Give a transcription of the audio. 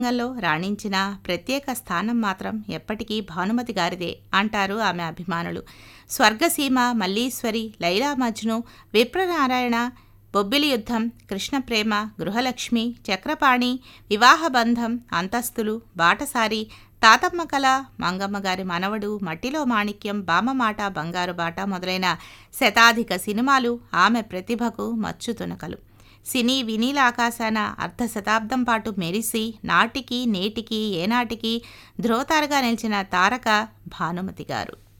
రంగంలో రాణించిన ప్రత్యేక స్థానం మాత్రం ఎప్పటికీ భానుమతి గారిదే అంటారు ఆమె అభిమానులు స్వర్గసీమ మల్లీశ్వరి లైలా మజ్ను విప్రనారాయణ బొబ్బిలి యుద్ధం కృష్ణప్రేమ గృహలక్ష్మి చక్రపాణి వివాహబంధం అంతస్తులు బాటసారి తాతమ్మ కళ మంగమ్మ గారి మనవడు మట్టిలో మాణిక్యం బామమాట బంగారు బాట మొదలైన శతాధిక సినిమాలు ఆమె ప్రతిభకు మచ్చుతునకలు సినీ వినీల ఆకాశాన అర్ధ శతాబ్దం పాటు మెరిసి నాటికి నేటికి ఏనాటికి ధ్రువతారగా నిలిచిన తారక భానుమతి గారు